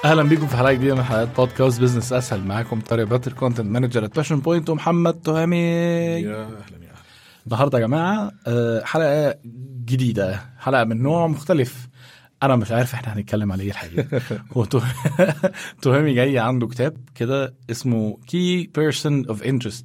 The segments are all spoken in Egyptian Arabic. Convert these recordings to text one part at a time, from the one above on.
اهلا بيكم في حلقه جديده من حلقات بودكاست بزنس اسهل معاكم طارق باتر كونتنت مانجر ات باشن بوينت ومحمد تهامي يا اهلا يا اهلا النهارده يا جماعه آه، حلقه جديده حلقه من نوع مختلف انا مش عارف احنا هنتكلم على ايه الحقيقه هو تو- تهامي جاي عنده كتاب كده اسمه كي بيرسون اوف انترست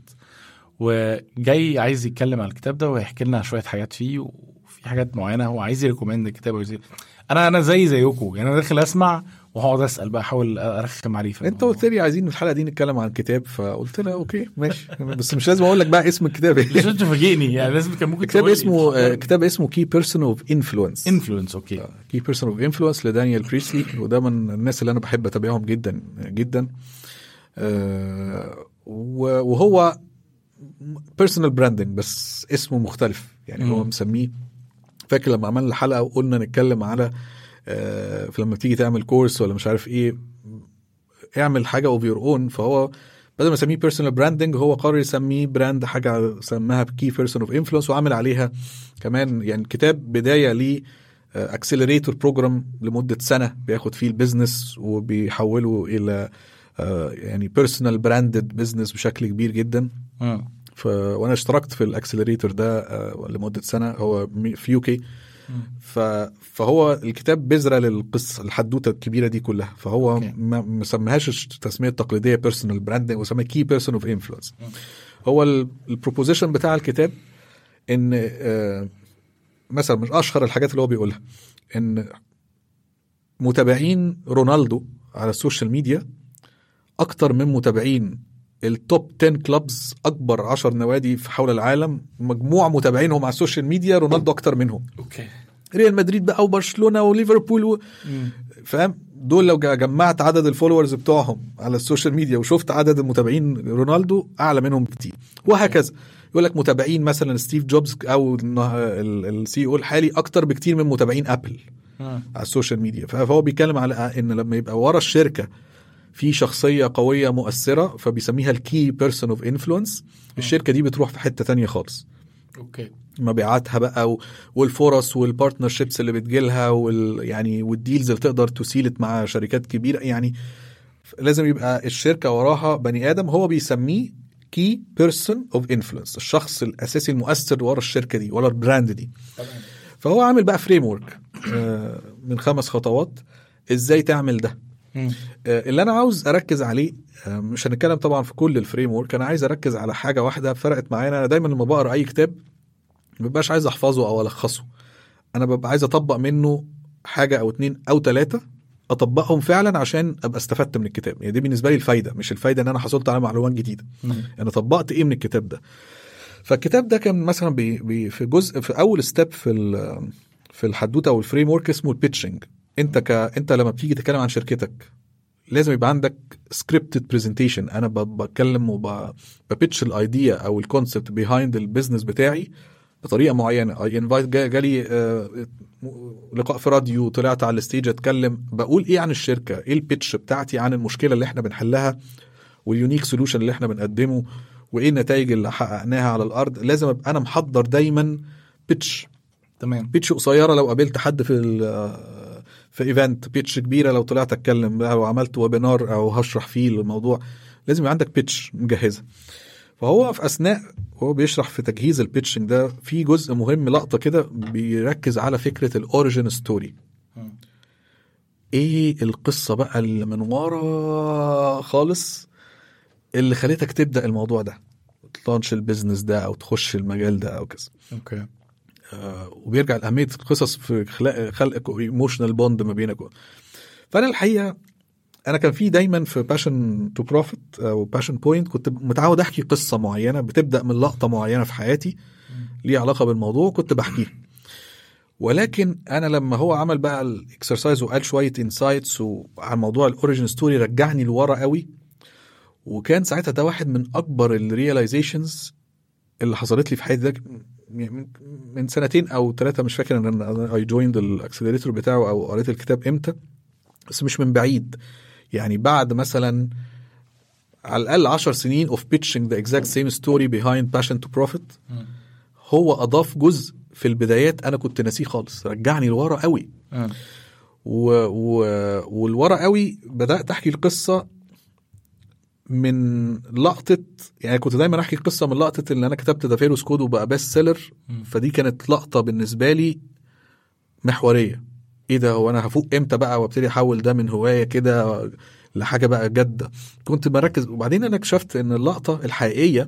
وجاي عايز يتكلم عن الكتاب ده ويحكي لنا شويه حاجات فيه وفي حاجات معينه هو عايز يريكومند الكتاب ويزي... انا انا زي زيكم يعني انا داخل اسمع وهقعد اسال بقى احاول ارخم عليه في انت الموضوع. قلت لي عايزين في الحلقه دي نتكلم عن كتاب فقلت لها اوكي ماشي بس مش لازم اقول لك بقى اسم الكتاب مش ايه انت تفاجئني يعني لازم كان ممكن كتاب اسمه آه، كتاب اسمه كي بيرسون اوف انفلونس انفلونس اوكي كي بيرسون اوف انفلونس لدانيال بريسلي وده من الناس اللي انا بحب اتابعهم جدا جدا آه، و- وهو بيرسونال براندنج بس اسمه مختلف يعني هو مم. مسميه فاكر لما عملنا الحلقه وقلنا نتكلم على آه، في لما تيجي تعمل كورس ولا مش عارف ايه اعمل حاجه اوف يور اون فهو بدل ما يسميه بيرسونال براندنج هو قرر يسميه براند حاجه سماها كي بيرسون اوف انفلونس وعمل عليها كمان يعني كتاب بدايه ل اكسلريتور بروجرام لمده سنه بياخد فيه البيزنس وبيحوله الى آه، يعني بيرسونال براندد بزنس بشكل كبير جدا مم. ف... وانا اشتركت في الاكسلريتور ده آه، لمده سنه هو مي- في يو كي ف... فهو الكتاب بذره للقصه الحدوته الكبيره دي كلها فهو أوكي. ما ما سماهاش التسميه التقليديه بيرسونال براندنج وسماها كي بيرسون اوف انفلونس مم. هو البروبوزيشن بتاع الكتاب ان آه، مثلا من اشهر الحاجات اللي هو بيقولها ان متابعين رونالدو على السوشيال ميديا اكتر من متابعين التوب 10 كلابز اكبر 10 نوادي في حول العالم مجموع متابعينهم على السوشيال ميديا رونالدو اكتر منهم اوكي ريال مدريد بقى وبرشلونه وليفربول و... فاهم دول لو جمعت عدد الفولورز بتوعهم على السوشيال ميديا وشفت عدد المتابعين رونالدو اعلى منهم بكتير وهكذا يقول لك متابعين مثلا ستيف جوبز او السي او الحالي اكتر بكتير من متابعين ابل مم. على السوشيال ميديا فهو بيتكلم على ان لما يبقى ورا الشركه في شخصيه قويه مؤثره فبيسميها الكي بيرسون اوف انفلونس الشركه دي بتروح في حته تانية خالص اوكي مبيعاتها بقى و- والفرص والبارتنرشيبس اللي بتجيلها وال يعني والديلز اللي تقدر تسيلت مع شركات كبيره يعني لازم يبقى الشركه وراها بني ادم هو بيسميه كي بيرسون اوف انفلونس الشخص الاساسي المؤثر ورا الشركه دي ورا البراند دي تمام فهو عامل بقى فريم ورك من خمس خطوات ازاي تعمل ده مم. آه، اللي انا عاوز اركز عليه آه، مش هنتكلم طبعا في كل الفريم ورك انا عايز اركز على حاجه واحده فرقت معانا انا دايما لما بقرا اي كتاب ما ببقاش عايز احفظه او الخصه انا ببقى عايز اطبق منه حاجه او اتنين او ثلاثه اطبقهم فعلا عشان ابقى استفدت من الكتاب يعني دي بالنسبه لي الفايده مش الفايده ان انا حصلت على معلومات جديده مم. انا طبقت ايه من الكتاب ده فالكتاب ده كان مثلا بي بي في جزء في اول ستيب في ال- في الحدوته او الفريم ورك اسمه البيتشنج انت ك انت لما بتيجي تتكلم عن شركتك لازم يبقى عندك سكريبتد برزنتيشن انا ب- بتكلم وببيتش الايديا او الكونسبت بيهايند البيزنس بتاعي بطريقه معينه اي انفايت جالي آه، لقاء في راديو طلعت على الستيج اتكلم بقول ايه عن الشركه ايه البيتش بتاعتي عن المشكله اللي احنا بنحلها واليونيك سولوشن اللي احنا بنقدمه وايه النتائج اللي حققناها على الارض لازم ابقى انا محضر دايما بيتش تمام بيتش قصيره لو قابلت حد في ال- في ايفنت بيتش كبيره لو طلعت اتكلم بقى وعملت ويبينار او هشرح فيه الموضوع لازم يبقى عندك بيتش مجهزه فهو في اثناء وهو بيشرح في تجهيز البيتشنج ده في جزء مهم لقطه كده بيركز على فكره الاوريجين ستوري مم. ايه القصه بقى اللي من ورا خالص اللي خلتك تبدا الموضوع ده تلانش البيزنس ده او تخش المجال ده او كذا اوكي آه، وبيرجع لاهميه القصص في خلق خلق ايموشنال بوند ما بينك و- فانا الحقيقه انا كان في دايما في باشن تو بروفيت او باشن بوينت كنت متعود احكي قصه معينه بتبدا من لقطه معينه في حياتي ليها علاقه بالموضوع كنت بحكيها ولكن انا لما هو عمل بقى الاكسرسايز وقال شويه انسايتس عن موضوع الاوريجن ستوري رجعني لورا قوي وكان ساعتها ده واحد من اكبر الريلايزيشنز اللي حصلت لي في حياتي ده من- من سنتين او ثلاثه مش فاكر ان انا اي جويند الاكسلريتور بتاعه او قريت الكتاب امتى بس مش من بعيد يعني بعد مثلا على الاقل 10 سنين اوف بيتشنج ذا اكزاكت سيم ستوري بيهايند باشن تو بروفيت مم. هو اضاف جزء في البدايات انا كنت ناسيه خالص رجعني لورا قوي مم. و... و... والورا قوي بدات احكي القصه من لقطه يعني كنت دايما احكي القصه من لقطه ان انا كتبت ذا فيروس كود وبقى بيست سيلر مم. فدي كانت لقطه بالنسبه لي محوريه ايه ده هو انا هفوق امتى بقى وابتدي احول ده من هوايه كده لحاجه بقى جاده كنت مركز وبعدين انا اكتشفت ان اللقطه الحقيقيه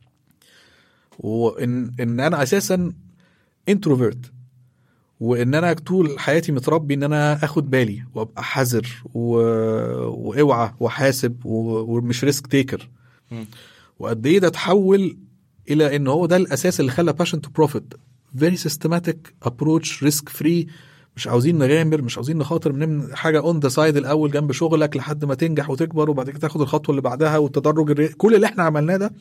وان ان انا اساسا انتروفيرت وان انا طول حياتي متربي ان انا اخد بالي وابقى حذر و... واوعى وحاسب و... ومش ريسك تيكر مم. وقد ايه ده تحول الى ان هو ده الاساس اللي خلى باشن تو بروفيت فيري سيستماتيك ابروتش ريسك فري مش عاوزين نغامر مش عاوزين نخاطر من حاجه اون ذا سايد الاول جنب شغلك لحد ما تنجح وتكبر وبعد كده تاخد الخطوه اللي بعدها والتدرج الري... كل اللي احنا عملناه ده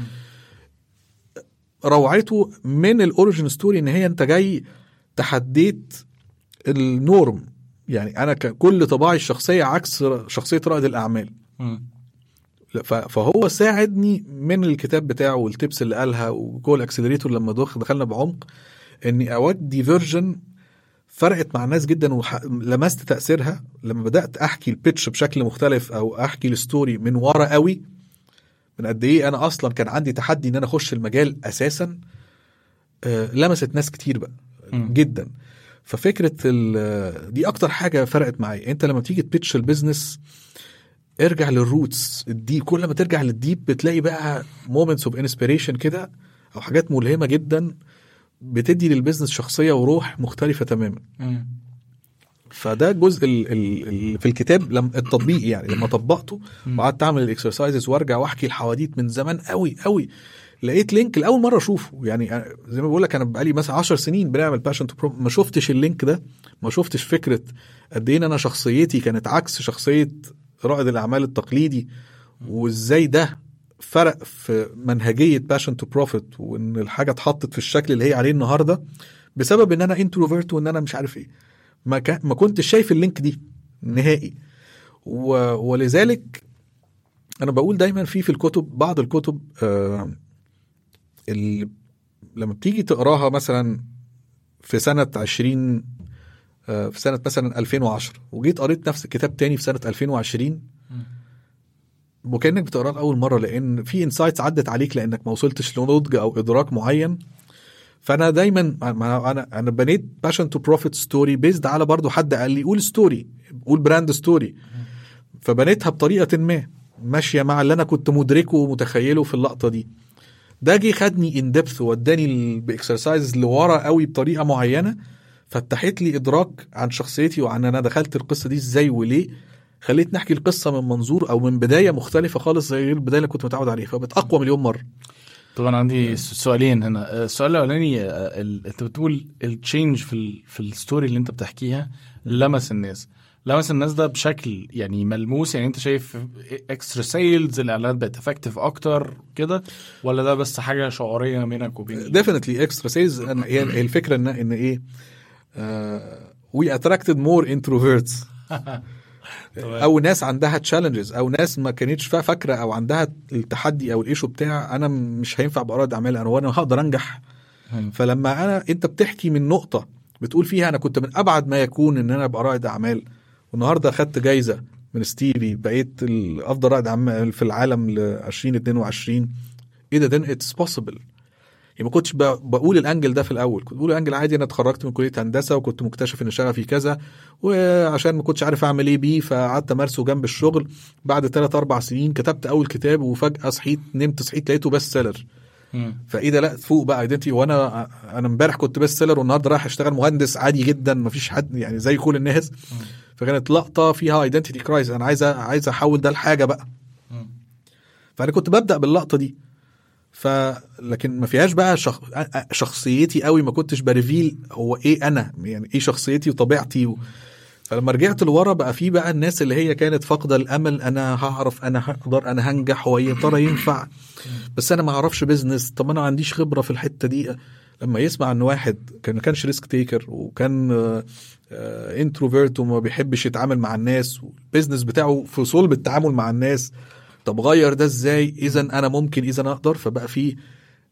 روعته من الاوريجن ستوري ان هي انت جاي تحديت النورم يعني انا ك- كل طباعي الشخصيه عكس شخصيه رائد الاعمال مم. لا، ف- فهو ساعدني من الكتاب بتاعه والتبس اللي قالها وجوه الاكسلريتور لما دخ- دخلنا بعمق اني اودي فيرجن فرقت مع الناس جدا ولمست تاثيرها لما بدات احكي البيتش بشكل مختلف او احكي الستوري من ورا قوي من قد ايه انا اصلا كان عندي تحدي ان انا اخش المجال اساسا آه، لمست ناس كتير بقى مم. جدا ففكره ال- دي اكتر حاجه فرقت معايا انت لما تيجي تبيتش البيزنس ارجع للروتس الديب كل ما ترجع للديب بتلاقي بقى مومنتس اوف انسبيريشن كده او حاجات ملهمه جدا بتدي للبيزنس شخصيه وروح مختلفه تماما مم. فده الجزء ال- ال- ال- في الكتاب لما التطبيق يعني لما طبقته مم. وقعدت اعمل الاكسرسايزز وارجع واحكي الحواديت من زمان قوي قوي لقيت لينك لاول مره اشوفه يعني أنا زي ما بقول لك انا بقالي مثلا 10 سنين بنعمل باشن تو ما شفتش اللينك ده ما شفتش فكره قد ايه إن انا شخصيتي كانت عكس شخصيه رائد الاعمال التقليدي وازاي ده فرق في منهجيه باشن تو بروفيت وان الحاجه اتحطت في الشكل اللي هي عليه النهارده بسبب ان انا انتروفيرت وان انا مش عارف ايه ما كان ما كنتش شايف اللينك دي نهائي و... ولذلك انا بقول دايما في في الكتب بعض الكتب آه ال... لما بتيجي تقراها مثلا في سنه 20 آه في سنه مثلا 2010 وجيت قريت نفس الكتاب تاني في سنه 2020 وكانك بتقراه لاول مره لان في انسايتس عدت عليك لانك ما وصلتش لنضج او ادراك معين فانا دايما ما انا انا بنيت باشن تو بروفيت ستوري بيزد على برضو حد قال لي قول ستوري قول براند ستوري فبنيتها بطريقه ما ماشيه مع اللي انا كنت مدركه ومتخيله في اللقطه دي ده جه خدني ان ديبث واداني باكسرسايز لورا قوي بطريقه معينه فتحت لي ادراك عن شخصيتي وعن انا دخلت القصه دي ازاي وليه خليت نحكي القصه من منظور او من بدايه مختلفه خالص زي غير البدايه اللي كنت متعود عليها فبقت اقوى مليون مره طب انا عندي س- سؤالين هنا آه، السؤال الاولاني آه، ال- انت بتقول التشينج في ال في الستوري اللي انت بتحكيها لمس الناس لمس الناس ده بشكل يعني ملموس يعني انت شايف اكسترا سيلز الاعلانات بقت افكتيف اكتر كده ولا ده بس حاجه شعوريه منك وبين ديفينتلي اكسترا سيلز هي هي الفكره ان ان ايه وي اتراكتد مور انتروفيرتس او ناس عندها تشالنجز او ناس ما كانتش فا- فاكره او عندها التحدي او الايشو بتاع انا مش هينفع ابقى رائد اعمال انا وانا هقدر انجح مم. فلما انا انت بتحكي من نقطه بتقول فيها انا كنت من ابعد ما يكون ان انا ابقى رائد اعمال والنهارده خدت جايزه من ستيفي بقيت ال- افضل رائد اعمال في العالم ل 2022 ايه ده ده اتس بوسيبل يعني ما كنتش ب- بقول الانجل ده في الاول كنت بقول الانجل عادي انا اتخرجت من كليه هندسه وكنت مكتشف ان شغفي كذا وعشان ما كنتش عارف اعمل ايه بيه فقعدت امارسه جنب الشغل بعد 3 4 سنين كتبت اول كتاب وفجاه صحيت نمت صحيت لقيته بيست سيلر مم. فايه ده لا فوق بقى ايدنتي وانا انا امبارح كنت بيست سيلر والنهارده رايح اشتغل مهندس عادي جدا مفيش حد يعني زي كل الناس فكانت لقطه فيها ايدنتيتي كرايز انا عايز أ- عايز احول ده لحاجه بقى مم. فانا كنت ببدا باللقطه دي ف لكن ما فيهاش بقى شخ... شخصيتي قوي ما كنتش بريفيل هو ايه انا يعني ايه شخصيتي وطبيعتي و... فلما رجعت لورا بقى في بقى الناس اللي هي كانت فاقده الامل انا هعرف انا هقدر انا هنجح هو يا ترى ينفع بس انا ما اعرفش بيزنس طب انا ما عنديش خبره في الحته دي لما يسمع ان واحد كان ما كانش ريسك تيكر وكان انتروفيرت وما بيحبش يتعامل مع الناس والبيزنس بتاعه في صلب التعامل مع الناس طب غير ده ازاي اذا انا ممكن اذا اقدر فبقى في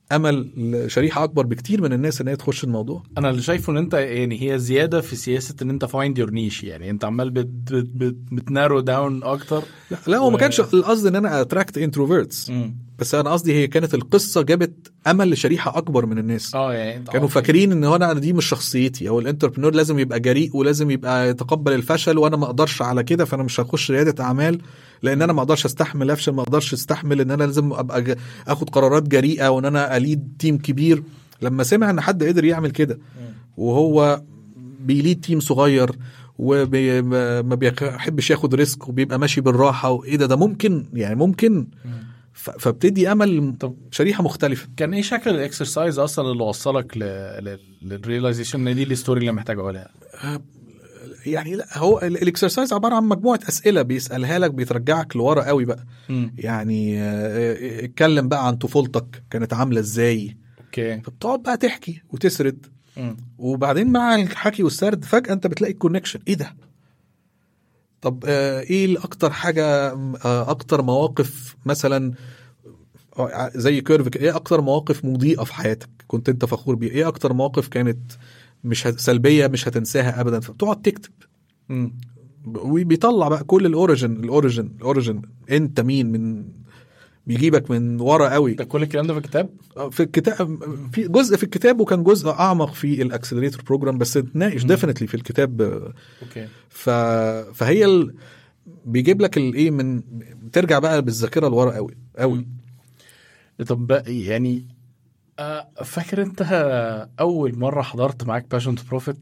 امل لشريحه اكبر بكتير من الناس ان هي تخش الموضوع انا اللي شايفه ان انت يعني هي زياده في سياسه ان انت فايند يور نيش يعني انت عمال بت بت بت بتنارو داون اكتر لا, لا هو ما و- كانش القصد ان انا اتراكت انتروفيرتس بس انا قصدي هي كانت القصه جابت امل لشريحه اكبر من الناس اه يعني انت كانوا آه، فاكرين ان هو انا دي مش شخصيتي او الانتربرنور لازم يبقى جريء ولازم يبقى يتقبل الفشل وانا ما اقدرش على كده فانا مش هخش رياده اعمال لان انا ما اقدرش استحمل افشل ما اقدرش استحمل ان انا لازم ابقى ج- اخد قرارات جريئه وان انا اليد تيم كبير لما سمع ان حد قدر يعمل كده وهو بيليد تيم صغير وما بيحبش ياخد ريسك وبيبقى ماشي بالراحه وايه ده ده ممكن يعني ممكن ف- فابتدي امل طب شريحه مختلفه كان ايه شكل الاكسرسايز اصلا اللي وصلك للريلايزيشن ان دي الستوري اللي محتاج اقولها يعني لا هو ال- الاكسرسايز عباره عن مجموعه اسئله بيسالها لك بيترجعك لورا قوي بقى يعني آه، اتكلم بقى عن طفولتك كانت عامله ازاي اوكي فبتقعد بقى تحكي وتسرد مم. وبعدين مع الحكي والسرد فجاه انت بتلاقي الكونكشن ايه ده طب آه، ايه الاكتر حاجه آه، اكتر مواقف مثلا آه، زي كيرف كده، ايه اكتر مواقف مضيئه في حياتك كنت انت فخور بيها ايه اكتر مواقف كانت مش هت- سلبيه مش هتنساها ابدا فبتقعد تكتب مم. وبيطلع بقى كل الاوريجن الاوريجن الاوريجن انت مين من بيجيبك من ورا قوي ده كل الكلام ده في الكتاب في الكتاب في جزء في الكتاب وكان جزء اعمق في الاكسلريتور بروجرام بس اتناقش ديفنتلي في الكتاب اوكي ف... فهي ال... بيجيب لك الايه من ترجع بقى بالذاكره لورا قوي قوي طب بقى يعني آه، فاكر انت اول مره حضرت معاك باشن تو بروفيت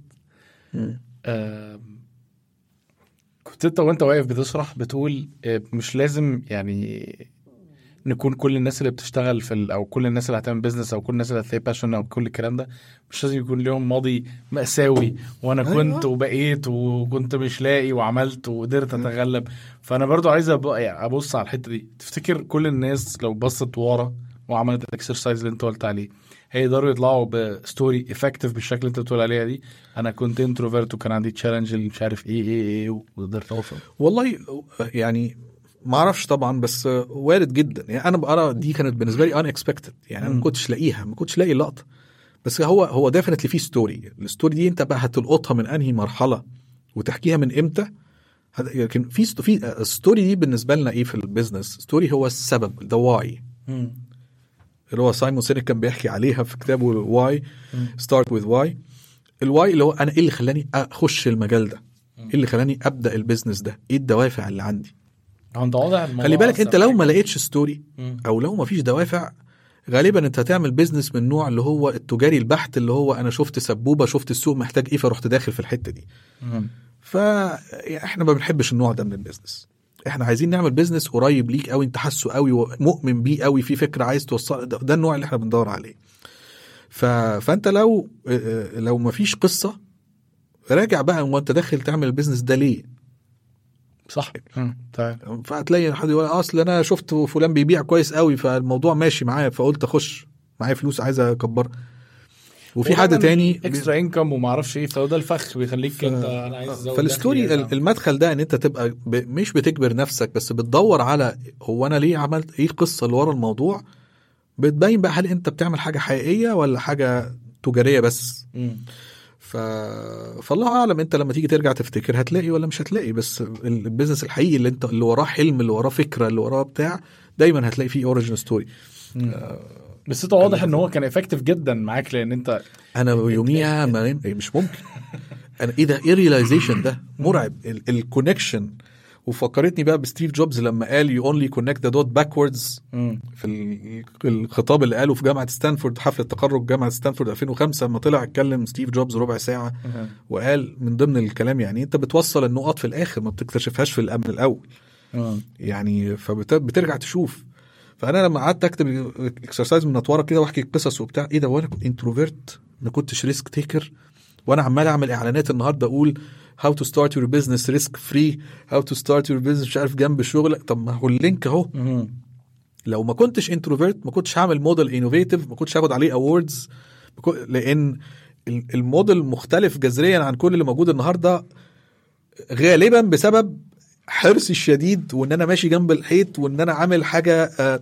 كنت انت وانت واقف بتشرح بتقول آه، مش لازم يعني نكون كل الناس اللي بتشتغل في ال... او كل الناس اللي هتعمل بيزنس او كل الناس اللي هتلاقي باشن او كل الكلام ده مش لازم يكون لهم ماضي مأساوي وانا أيوة. كنت وبقيت وكنت مش لاقي وعملت وقدرت اتغلب فانا برضو عايز أبقى يعني ابص على الحته دي تفتكر كل الناس لو بصت ورا وعملت الاكسرسايز اللي انت قلت عليه هيقدروا يطلعوا بستوري افكتيف بالشكل اللي انت بتقول عليها دي انا كنت انتروفيرت وكان عندي تشالنج اللي مش عارف ايه ايه ايه وقدرت اوصل والله يعني ما اعرفش طبعا بس وارد جدا يعني انا بقرا دي كانت بالنسبه لي ان اكسبكتد يعني انا ما مم. كنتش لاقيها ما كنتش لاقي اللقطه بس هو هو ديفنتلي في ستوري الستوري دي انت بقى هتلقطها من انهي مرحله وتحكيها من امتى هت- لكن في ست- في الستوري دي بالنسبه لنا ايه في البيزنس ستوري هو السبب ده واي اللي هو سايمون سينيك كان بيحكي عليها في كتابه واي ستارت وذ واي الواي اللي هو انا ايه اللي خلاني اخش المجال ده ايه اللي خلاني ابدا البيزنس ده ايه الدوافع اللي عندي هو انت واضح الموضوع خلي بالك أثر انت لو فيك. ما لقيتش ستوري مم. او لو ما فيش دوافع غالبا انت هتعمل بيزنس من النوع اللي هو التجاري البحت اللي هو انا شفت سبوبه شفت السوق محتاج ايه فرحت داخل في الحته دي مم. فاحنا ما بنحبش النوع ده من البيزنس احنا عايزين نعمل بيزنس قريب ليك قوي انت حاسه قوي ومؤمن بيه قوي في فكره عايز توصل ده, ده النوع اللي احنا بندور عليه ف... فانت لو لو ما فيش قصه راجع بقى وانت داخل تعمل البيزنس ده ليه صح مم. طيب فهتلاقي حد يقول اصل انا شفت فلان بيبيع كويس قوي فالموضوع ماشي معايا فقلت اخش معايا فلوس عايز اكبر وفي حد تاني اكسترا انكم وما اعرفش ايه فهو ده الفخ بيخليك انت انا عايز ازود فالستوري دخلي. ال- المدخل ده ان انت تبقى ب... مش بتجبر نفسك بس بتدور على هو انا ليه عملت ايه القصه اللي ورا الموضوع بتبين بقى هل انت بتعمل حاجه حقيقيه ولا حاجه تجاريه بس مم. ف... فالله اعلم انت لما تيجي ترجع تفتكر هتلاقي ولا مش هتلاقي بس ال- البيزنس الحقيقي اللي انت اللي وراه حلم اللي وراه فكره اللي وراه بتاع دايما هتلاقي فيه اوريجن ستوري مم. بس انت واضح ان هو كان افكتيف جدا معاك لان انت انا يوميها ما إيه مش ممكن انا ايه ده ايه ريلايزيشن ده مرعب الكونكشن وفكرتني بقى بستيف جوبز لما قال يو اونلي كونكت ذا دوت باكوردز مم. في ال- الخطاب اللي قاله في جامعه ستانفورد حفله تخرج جامعه ستانفورد 2005 لما طلع اتكلم ستيف جوبز ربع ساعه مم. وقال من ضمن الكلام يعني انت بتوصل النقط في الاخر ما بتكتشفهاش في الامن الاول مم. يعني فبترجع تشوف فانا لما قعدت اكتب اكسرسايز من ورا كده واحكي قصص وبتاع ايه ده وانا كنت انتروفيرت ما كنتش ريسك تيكر وانا عمال اعمل اعلانات النهارده اقول هاو تو ستارت يور بزنس ريسك فري هاو تو ستارت يور بزنس مش عارف جنب شغلك طب ما هو اللينك اهو مم. لو ما كنتش انتروفيرت ما كنتش هعمل موديل انوفيتيف ما كنتش هاخد عليه اووردز لان ال- الموديل مختلف جذريا عن كل اللي موجود النهارده غالبا بسبب حرصي الشديد وان انا ماشي جنب الحيط وان انا عامل حاجه آه،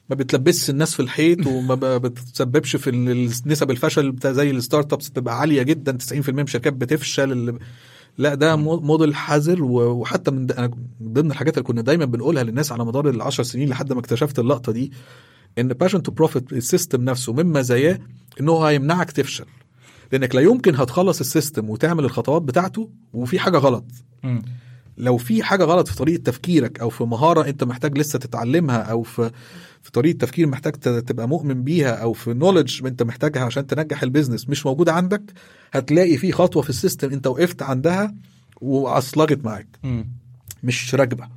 ما بتلبسش الناس في الحيط وما ب- بتسببش في ال- نسب الفشل بتاع زي الستارت ابس بتبقى عاليه جدا 90% من الشركات بتفشل اللي لا ده مو- موديل حذر و- وحتى من أنا من ضمن الحاجات اللي كنا دايما بنقولها للناس على مدار العشر سنين لحد ما اكتشفت اللقطه دي ان باشن تو بروفيت السيستم نفسه من مزاياه انه هيمنعك تفشل لانك لا يمكن هتخلص السيستم وتعمل الخطوات بتاعته وفي حاجه غلط مم. لو في حاجه غلط في طريقه تفكيرك او في مهاره انت محتاج لسه تتعلمها او في في طريقه تفكير محتاج ت- تبقى مؤمن بيها او في نولج انت محتاجها عشان تنجح البيزنس مش موجوده عندك هتلاقي في خطوه في السيستم انت وقفت عندها وعصلجت معاك مم. مش راكبه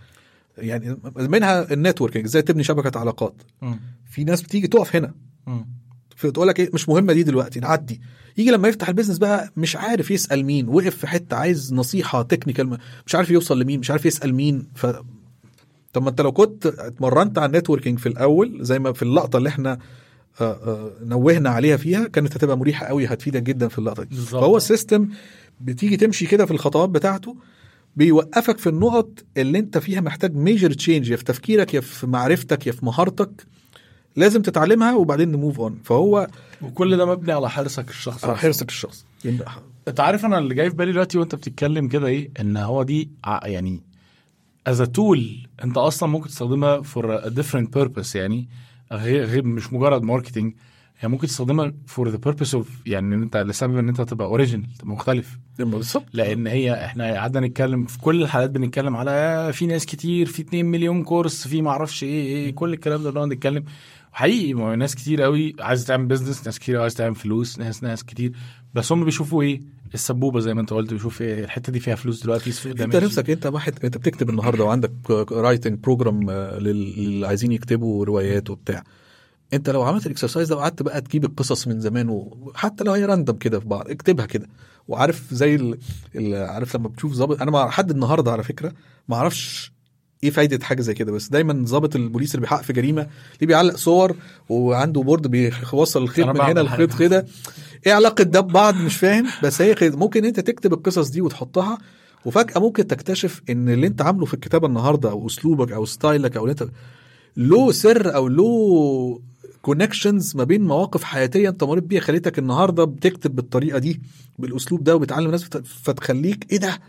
يعني منها النتوركينج ازاي تبني شبكه علاقات مم. في ناس بتيجي تقف هنا مم. فتقول لك ايه مش مهمه دي دلوقتي نعدي يجي لما يفتح البيزنس بقى مش عارف يسال مين وقف في حته عايز نصيحه تكنيكال مش عارف يوصل لمين مش عارف يسال مين ف طب ما انت لو كنت اتمرنت على النتوركينج في الاول زي ما في اللقطه اللي احنا آه، آه، نوهنا عليها فيها كانت هتبقى مريحه قوي هتفيدك جدا في اللقطه دي بالظبط. فهو السيستم بتيجي تمشي كده في الخطوات بتاعته بيوقفك في النقط اللي انت فيها محتاج ميجر تشينج يا في تفكيرك يا في معرفتك يا في مهارتك لازم تتعلمها وبعدين نموف اون فهو وكل ده مبني على حرصك الشخصي على حرصك الشخصي يعني انت عارف انا اللي جاي في بالي دلوقتي وانت بتتكلم كده ايه ان هو دي ع- يعني از تول انت اصلا ممكن تستخدمها فور different purpose يعني غير غير مش مجرد ماركتنج هي ممكن تستخدمها فور ذا purpose اوف يعني ان انت لسبب ان انت تبقى اوريجينال تبقى مختلف بالظبط لان هي احنا قعدنا نتكلم في كل الحلقات بنتكلم على في ناس كتير في 2 مليون كورس في ما اعرفش ايه ايه كل الكلام ده بنقعد نتكلم حقيقي ما هو ناس كتير قوي عايزه تعمل بزنس ناس كتير عايزه تعمل فلوس ناس ناس كتير بس هم بيشوفوا ايه السبوبه زي ما انت قلت بيشوف ايه الحته دي فيها فلوس دلوقتي السوق ده انت ماشي. نفسك انت واحد انت بتكتب النهارده وعندك رايتنج بروجرام للي عايزين يكتبوا روايات وبتاع انت لو عملت الاكسرسايز ده وقعدت بقى تجيب القصص من زمان وحتى لو هي راندم كده في بعض اكتبها كده وعارف زي ال... ال... عارف لما بتشوف ظابط انا مع حد النهارده على فكره ما اعرفش ايه فايده حاجه زي كده بس دايما ظابط البوليس اللي بيحقق في جريمه ليه بيعلق صور وعنده بورد بيوصل الخيط أنا من بعمل هنا الخيط حاجة. كده ايه علاقه ده ببعض مش فاهم بس هي خيط. ممكن انت تكتب القصص دي وتحطها وفجاه ممكن تكتشف ان اللي انت عامله في الكتابه النهارده او اسلوبك او ستايلك او اللي انت له سر او له كونكشنز ما بين مواقف حياتيه انت مريت بيها خليتك النهارده بتكتب بالطريقه دي بالاسلوب ده وبتعلم الناس فت- فتخليك ايه ده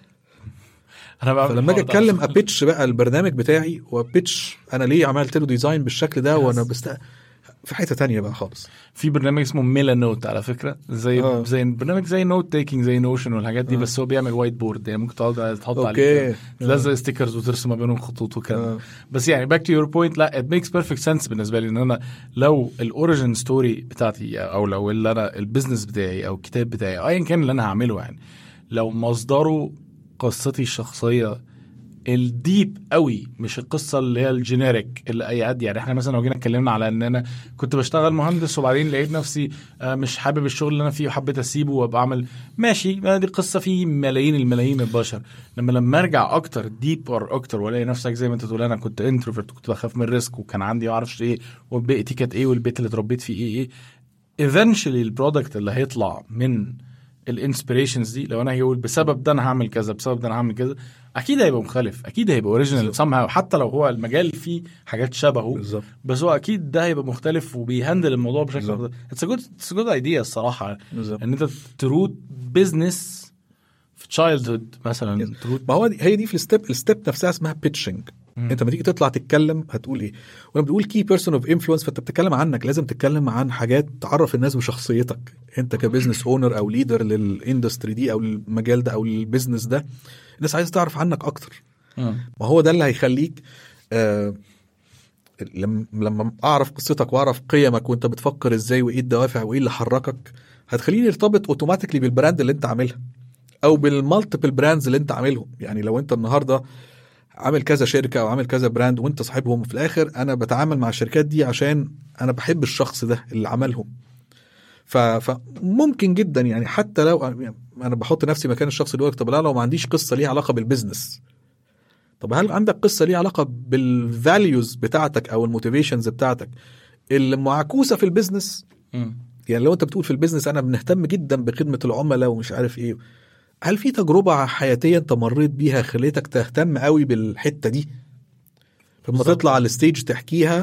انا بعمل فلما اجي الحوار ده. اتكلم ابيتش بقى البرنامج بتاعي وابيتش انا ليه عملت له ديزاين بالشكل ده وانا بست في حته تانية بقى خالص في برنامج اسمه ميلا نوت على فكره زي آه. زي برنامج زي نوت تيكينج زي نوشن والحاجات دي آه. بس هو بيعمل وايت بورد يعني ممكن تقعد تحط أوكي. عليه تلزق ستيكرز وترسم ما بينهم خطوط وكده آه. بس يعني باك تو يور بوينت لا ات ميكس بيرفكت سنس بالنسبه لي ان انا لو الاوريجن ستوري بتاعتي او لو اللي انا البيزنس بتاعي او الكتاب بتاعي أو ايا كان اللي انا هعمله يعني لو مصدره قصتي الشخصيه الديب قوي مش القصه اللي هي الجينيريك اللي اي حد يعني احنا مثلا لو جينا اتكلمنا على ان انا كنت بشتغل مهندس وبعدين لقيت نفسي آه، مش حابب الشغل اللي انا فيه وحبيت اسيبه وابقى اعمل ماشي ما دي قصه في ملايين الملايين البشر لما لما ارجع اكتر ديب اور اكتر والاقي نفسك زي ما انت تقول انا كنت انتروفيرت وكنت بخاف من الريسك وكان عندي ما اعرفش ايه وبيئتي كانت ايه والبيت اللي اتربيت فيه ايه ايه ايفنشولي البرودكت اللي هيطلع من الانسبريشنز دي لو انا هيقول بسبب ده انا هعمل كذا بسبب ده انا هعمل كذا اكيد هيبقى مختلف اكيد هيبقى اوريجينال سام حتى لو هو المجال فيه حاجات شبهه بالظبط بس هو اكيد ده هيبقى مختلف وبيهندل الموضوع بشكل بالظبط. مختلف اتس جود اتس جود ايديا الصراحه بالظبط ان انت تروت بزنس في تشايلد هود مثلا Yes. تروت ما هو دي هي دي في الستيب الستيب نفسها اسمها بيتشنج انت لما تيجي تطلع تتكلم هتقول ايه ولما بتقول كي بيرسون اوف انفلونس فانت بتتكلم عنك لازم تتكلم عن حاجات تعرف الناس بشخصيتك انت كبزنس اونر او ليدر للاندستري دي او المجال ده او البيزنس ده الناس عايزه تعرف عنك اكتر مم. ما هو ده اللي هيخليك آه لما لما اعرف قصتك واعرف قيمك وانت بتفكر ازاي وايه الدوافع وايه اللي حركك هتخليني ارتبط اوتوماتيكلي بالبراند اللي انت عاملها او بالمالتيبل براندز اللي انت عاملهم يعني لو انت النهارده عامل كذا شركه او عامل كذا براند وانت صاحبهم في الاخر انا بتعامل مع الشركات دي عشان انا بحب الشخص ده اللي عملهم ف- فممكن جدا يعني حتى لو يعني انا بحط نفسي مكان الشخص اللي يقول لك طب لا لو ما عنديش قصه ليها علاقه بالبزنس طب هل عندك قصه ليها علاقه بالفاليوز بتاعتك او الموتيفيشنز بتاعتك اللي معكوسه في البيزنس مم. يعني لو انت بتقول في البيزنس انا بنهتم جدا بخدمه العملاء ومش عارف ايه هل في تجربه حياتيه انت مريت بيها خليتك تهتم قوي بالحته دي لما بالظبط. تطلع على الستيج تحكيها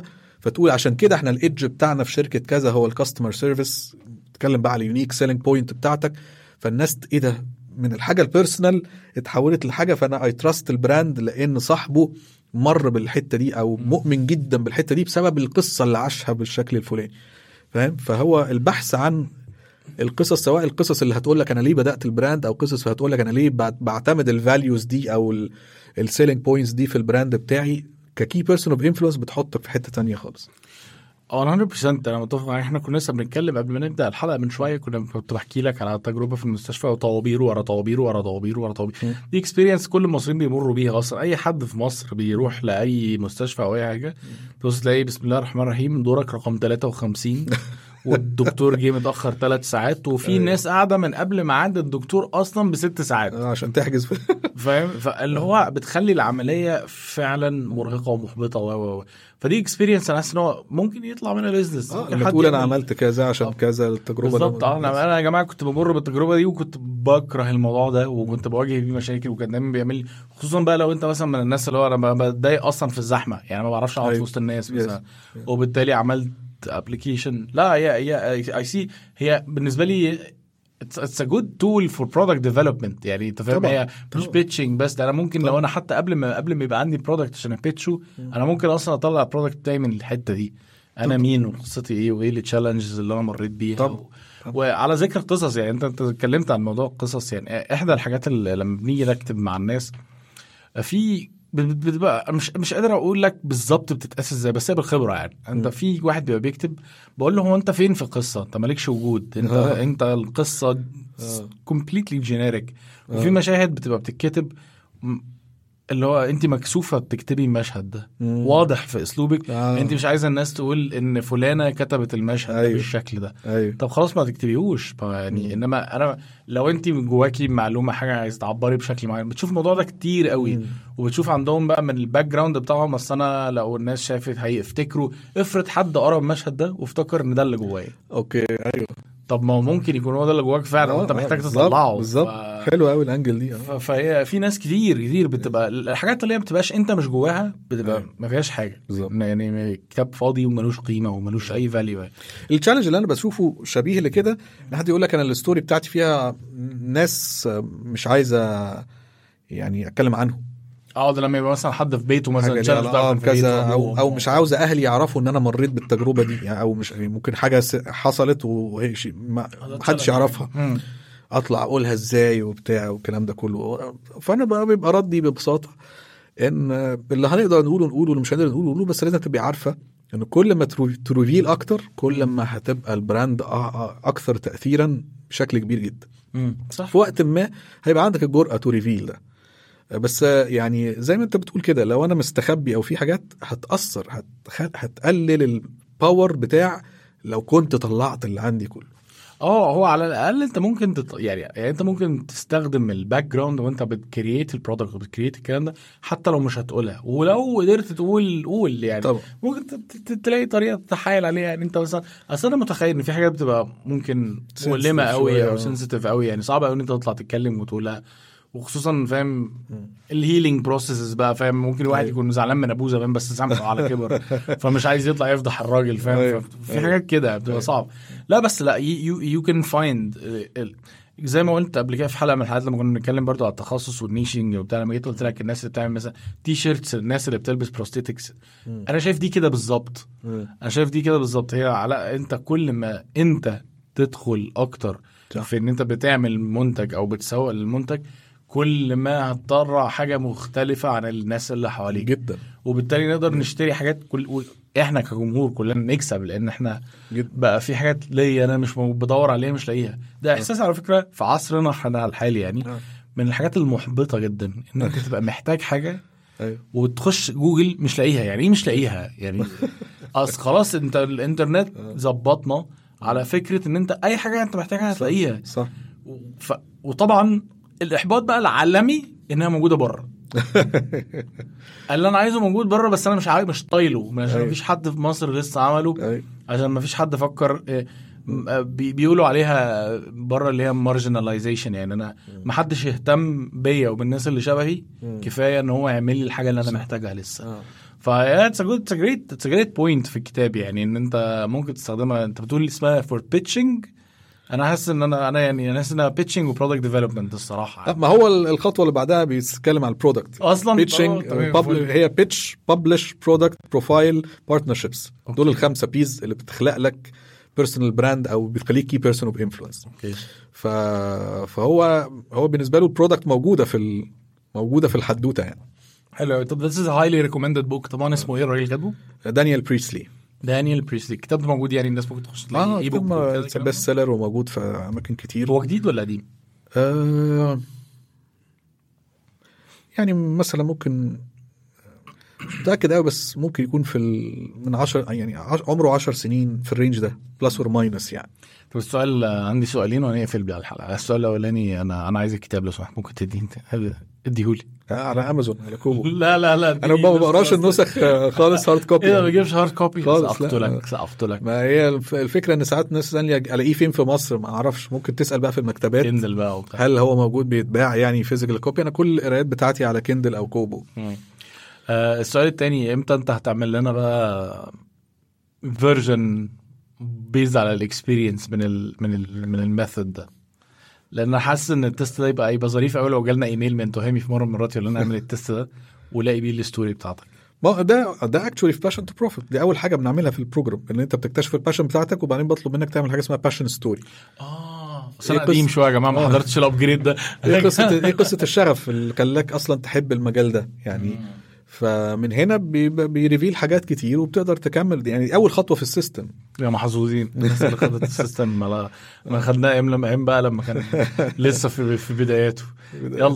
فتقول عشان كده احنا الايدج بتاعنا في شركه كذا هو الكاستمر سيرفيس تتكلم بقى على اليونيك سيلينج بوينت بتاعتك فالناس ت- ايه ده من الحاجه البيرسونال اتحولت لحاجه فانا اي تراست البراند لان صاحبه مر بالحته دي او مؤمن جدا بالحته دي بسبب القصه اللي عاشها بالشكل الفلاني فاهم فهو البحث عن القصص سواء القصص اللي هتقول لك انا ليه بدات البراند او قصص هتقول لك انا ليه بعت- بعتمد الفاليوز دي او السيلينج بوينتس دي في البراند بتاعي ككي بيرسون اوف انفلونس بتحطك في حته تانية خالص 100% انا متفق معاك احنا كنا لسه بنتكلم قبل ما نبدا الحلقه من شويه كنا كنت بحكي لك على تجربه في المستشفى وطوابير ورا طوابير ورا طوابير ورا طوابير م. دي اكسبيرينس كل المصريين بيمروا بيها اصلا اي حد في مصر بيروح لاي مستشفى او اي حاجه تبص تلاقي بسم الله الرحمن الرحيم دورك رقم 53 والدكتور جه متاخر ثلاث ساعات وفي أيوة. ناس قاعده من قبل ميعاد الدكتور اصلا بست ساعات آه، عشان تحجز في فاهم فاللي هو بتخلي العمليه فعلا مرهقه ومحبطه و و و. فدي اكسبيرينس انا حاسس ان هو ممكن يطلع منها بزنس اه لما تقول انا عملت كذا عشان آه، كذا التجربه بالظبط اه ده- انا انا يا جماعه كنت بمر بالتجربه دي وكنت بكره الموضوع ده وكنت بواجه فيه مشاكل وكان دايما بيعمل لي خصوصا بقى لو انت مثلا من الناس اللي هو انا بتضايق اصلا في الزحمه يعني ما بعرفش اقعد في أيوة. وسط الناس Yes. مثلا وبالتالي عملت ابلكيشن لا هي هي اي سي هي بالنسبه لي اتس ا جود تول فور برودكت ديفلوبمنت يعني انت فاهم طبعاً، هي مش طبعاً. بيتشنج بس ده انا ممكن لو طبعاً. انا حتى قبل ما قبل ما يبقى عندي برودكت عشان ابيتشه انا ممكن اصلا اطلع البرودكت بتاعي من الحته دي انا طبعاً. مين وقصتي ايه وايه التشالنجز اللي انا مريت بيها طبعاً. و... وعلى ذكر القصص يعني انت انت اتكلمت عن موضوع القصص يعني احدى الحاجات اللي لما بنيجي نكتب مع الناس في بت- بتبقى مش مش قادر اقول لك بالظبط بتتقاس ازاي بس هي بالخبره يعني انت م. في واحد بيبقى بيكتب بقول له هو انت فين في القصه انت مالكش وجود انت آه. انت القصه آه. كومبليتلي جينيريك وفي آه. مشاهد بتبقى بتتكتب م- اللي هو انت مكسوفه بتكتبي المشهد ده مم. واضح في اسلوبك آه. انت مش عايزه الناس تقول ان فلانه كتبت المشهد ده أيوه. بالشكل ده ايوه طب خلاص ما تكتبيهوش ما يعني مم. انما انا لو انت من جواكي معلومه حاجه عايز تعبري بشكل معين بتشوف الموضوع ده كتير قوي مم. وبتشوف عندهم بقى من الباك جراوند بتاعهم اصل انا لو الناس شافت هيفتكروا افرض حد قرا المشهد ده وافتكر ان ده اللي جوايا اوكي ايوه طب ما هو ممكن يكون هو ده اللي جواك فعلا آه، وانت آه، محتاج بالظبط، تطلعه بالظبط ف... حلو قوي الانجل دي ف- آه. فهي في ناس كتير كتير بتبقى الحاجات اللي هي ما بتبقاش انت مش جواها بتبقى أيوه. ما فيهاش حاجه بالظبط. يعني كتاب فاضي وملوش قيمه وملوش اي فاليو التشالنج اللي انا بشوفه شبيه لكده ان حد يقول لك انا الستوري بتاعتي فيها ناس مش عايزه يعني اتكلم عنهم اه ده لما يبقى مثلا حد في بيته مثلا حاجه challenge ليها ده علاقة كان في بيته كذا او أبوه. او مش عاوز اهلي يعرفوا ان انا مريت بالتجربه دي يعني او مش يعني ممكن حاجه س- حصلت وهي شيء ما آه، ده محدش challenge. يعرفها مم. اطلع اقولها ازاي وبتاع والكلام ده كله فانا بقى بيبقى ردي ببساطه ان اللي هنقدر نقوله نقوله واللي مش هنقدر نقوله نقوله بس لازم تبقي عارفه ان كل ما ترو- تريفيل اكتر كل ما هتبقى البراند أ- أ- اكثر تاثيرا بشكل كبير جدا مم. صح في وقت ما هيبقى عندك الجرأه تو ريفيل ده بس يعني زي ما انت بتقول كده لو انا مستخبي او في حاجات هتاثر هتخ... هتقلل الباور بتاع لو كنت طلعت اللي عندي كله اه هو على الاقل انت ممكن تط... يعني يعني انت ممكن تستخدم الباك جراوند وانت بتكريت البرودكت وبتكريت الكلام ده حتى لو مش هتقولها ولو قدرت تقول قول يعني طبعا ممكن ت- ت- تلاقي طريقه تتحايل عليها يعني انت مثلا اصل انا متخيل ان في حاجات بتبقى ممكن Sensitive مؤلمه قوي شوية، او آه. سنسيتيف قوي يعني صعب قوي ان انت تطلع تتكلم وتقولها وخصوصا فاهم مم. الهيلينج بروسيسز بقى فاهم ممكن واحد أيوة. يكون زعلان من ابوه زمان بس سامحه على كبر فمش عايز يطلع يفضح الراجل فاهم أيوة. في أيوة. حاجات كده بتبقى أيوة. صعب لا بس لا يو يو كان فايند زي ما قلت قبل كده في حلقه من الحلقات لما كنا بنتكلم برضو على التخصص والنيشنج وبتاع لما جيت قلت لك الناس اللي بتعمل مثلا تي شيرتس الناس اللي بتلبس بروستيتكس مم. انا شايف دي كده بالظبط مم. انا شايف دي كده بالظبط هي على انت كل ما انت تدخل اكتر صح. في ان انت بتعمل منتج او بتسوق للمنتج كل ما هتطلع حاجه مختلفه عن الناس اللي حواليك جدا وبالتالي نقدر نشتري حاجات كل و- احنا كجمهور كلنا نكسب لان احنا جدا بقى في حاجات ليا انا مش مو- بدور عليها مش لاقيها ده احساس على فكره في عصرنا احنا الحالي يعني آه. من الحاجات المحبطه جدا ان انت تبقى محتاج حاجه ايوه وتخش جوجل مش لاقيها يعني ايه مش لاقيها يعني اصل خلاص انت الانترنت ظبطنا على فكره ان انت اي حاجه انت محتاجها هتلاقيها صح ف... وطبعا الاحباط بقى العالمي انها موجوده بره اللي انا عايزه موجود بره بس انا مش عايز مش طايله عشان أيوة. مفيش حد في مصر لسه عمله ايوه عشان مفيش حد فكر إيه، م- آه، بي- بيقولوا عليها بره اللي هي مارجناليزيشن يعني انا ما حدش يهتم بيا وبالناس اللي شبهي مم. كفايه ان هو يعمل لي الحاجه اللي انا محتاجها لسه آه. فا اتس جود اتس جريت اتس جريت بوينت في الكتاب يعني ان انت ممكن تستخدمها انت بتقول اسمها فور بيتشنج انا حاسس ان انا انا يعني انا حاسس انها بيتشنج وبرودكت ديفلوبمنت الصراحه لا، ما هو ال- الخطوه اللي بعدها بيتكلم على البرودكت اصلا بيتشنج آه، تمام، فل. هي بيتش ببلش برودكت بروفايل بارتنرشيبس أوكي. دول الخمسه بيز اللي بتخلق لك بيرسونال براند او بتخليك كي بيرسون اوف انفلونس اوكي ف... فهو هو بالنسبه له البرودكت موجوده في ال... موجوده في الحدوته يعني حلو أوي. طب this is a highly recommended book طبعا اسمه ايه الراجل اللي كاتبه؟ دانيال بريسلي دانيال بريسلي الكتاب ده موجود يعني الناس ممكن تخش تلاقي اه اي بوك كتاب بيست سيلر وموجود في اماكن كتير هو جديد ولا قديم؟ آه يعني مثلا ممكن مش متاكد قوي بس ممكن يكون في ال... من 10 يعني عش... عمره 10 سنين في الرينج ده بلس اور ماينس يعني طب السؤال عندي سؤالين وانا اقفل بيه على الحلقه السؤال الاولاني انا انا عايز الكتاب لو سمحت ممكن تديني اديهولي آه على امازون على كوبو لا لا لا انا ما بقراش النسخ آه، خالص هارد كوبي ايه ده ما بيجيبش هارد كوبي خالص، سقفت لا. لك سقفت لك ما هي الف- الفكره ان ساعات ناس تسالني الاقيه فين في مصر ما اعرفش ممكن تسال بقى في المكتبات كندل بقى وبتاع هل هو موجود بيتباع يعني فيزيكال كوبي انا كل القرايات بتاعتي على كندل او كوبو مم. آه السؤال التاني امتى انت هتعمل لنا بقى فيرجن بيز على الاكسبيرينس من ال من ال من الميثود ده لان انا حاسس ان التست ده يبقى يبقى ظريف قوي لو جالنا ايميل من تهامي في مره من المرات يقول لنا اعمل التست ده ولاقي بيه الستوري بتاعتك ما هو ده ده اكشولي في باشن تو بروفيت دي اول حاجه بنعملها في البروجرام ان انت بتكتشف الباشن بتاعتك وبعدين بطلب منك تعمل حاجه اسمها باشن ستوري اه بس إيه انا قديم قصة- شويه يا جماعه ما آه. حضرتش الابجريد ده ايه قصه ايه قصه الشغف اللي خلاك اصلا تحب المجال ده يعني فمن هنا بيبقى- بيريفيل حاجات كتير وبتقدر تكمل يعني اول خطوه في السيستم يا محظوظين الناس اللي خدت السيستم ما ما خدناه ايام لما ايام بقى لما كان لسه في في بداياته يلا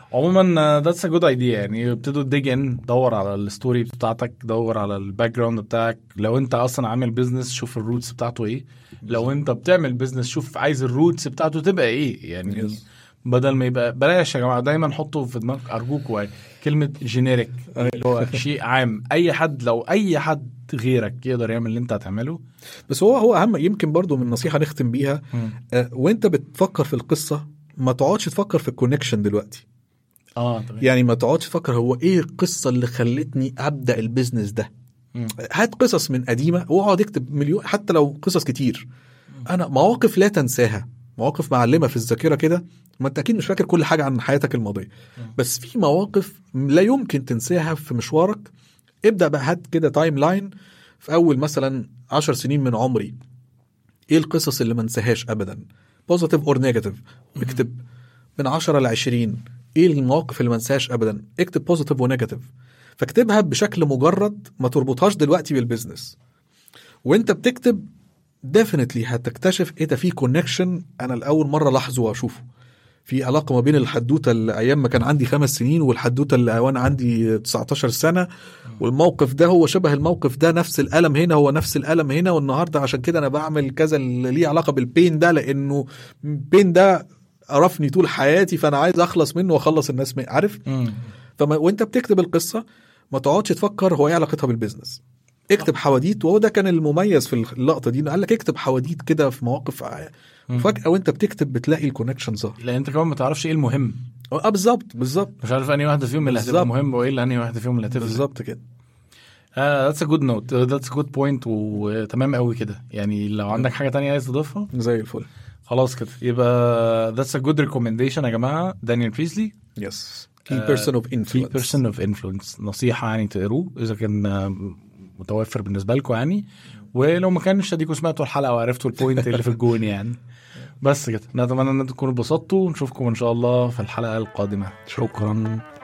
عموما ذاتس ا جود ايديا يعني ابتدوا تديج ان دور على الستوري بتاعتك دور على الباك جراوند بتاعك لو انت اصلا عامل بيزنس شوف الروتس بتاعته ايه لو انت بتعمل بيزنس شوف عايز الروتس بتاعته تبقى ايه يعني Yes. بدل ما يبقى بلاش يا جماعه دايما حطوا في دماغك ارجوكوا يعني كلمه جينيريك اللي هو شيء عام اي حد لو اي حد غيرك يقدر يعمل اللي انت هتعمله بس هو هو اهم يمكن برضو من نصيحه نختم بيها آه، وانت بتفكر في القصه ما تقعدش تفكر في الكونكشن دلوقتي اه تمام يعني ما تقعدش تفكر هو ايه القصه اللي خلتني ابدا البيزنس ده مم. هات قصص من قديمه واقعد اكتب مليون حتى لو قصص كتير انا مواقف لا تنساها مواقف معلمه في الذاكره كده ما انت اكيد مش فاكر كل حاجه عن حياتك الماضيه بس في مواقف لا يمكن تنساها في مشوارك ابدا بقى هات كده تايم لاين في اول مثلا عشر سنين من عمري ايه القصص اللي ما انساهاش ابدا بوزيتيف اور نيجاتيف اكتب من 10 ل 20 ايه المواقف اللي ما انساهاش ابدا اكتب بوزيتيف ونيجاتيف فاكتبها بشكل مجرد ما تربطهاش دلوقتي بالبيزنس وانت بتكتب ديفينتلي هتكتشف ايه ده في كونكشن انا لاول مره لاحظه واشوفه في علاقه ما بين الحدوته اللي ايام ما كان عندي خمس سنين والحدوته اللي وانا عندي 19 سنه والموقف ده هو شبه الموقف ده نفس الالم هنا هو نفس الالم هنا والنهارده عشان كده انا بعمل كذا اللي ليه علاقه بالبين ده لانه البين ده قرفني طول حياتي فانا عايز اخلص منه واخلص الناس منه عارف مم. فما وانت بتكتب القصه ما تقعدش تفكر هو ايه علاقتها بالبيزنس اكتب حواديت وهو ده كان المميز في اللقطه دي إنه قال لك اكتب حواديت كده في مواقف ع- وفجاه وانت بتكتب بتلاقي الكونكشن ظهر لان انت كمان ما تعرفش ايه المهم اه بالظبط بالظبط مش عارف انهي واحده فيهم اللي هتبقى بالظبط. مهمه وايه اللي انهي واحده فيهم اللي هتفرق بالظبط كده ذاتس ا جود نوت ذاتس ا جود بوينت وتمام قوي كده يعني لو عندك حاجه تانية عايز تضيفها زي الفل خلاص كده يبقى ذاتس ا جود ريكومنديشن يا جماعه دانيال بريسلي يس كي بيرسون اوف كي انفلونس بيرسون اوف انفلونس نصيحه يعني تقروه اذا كان آه، متوفر بالنسبه لكم يعني ولو ما كانش اديكم سمعتوا الحلقه وعرفتوا البوينت اللي في الجون يعني بس كده نتمنى ان انتم تكونوا اتبسطتوا ونشوفكم ان شاء الله في الحلقه القادمه شكرا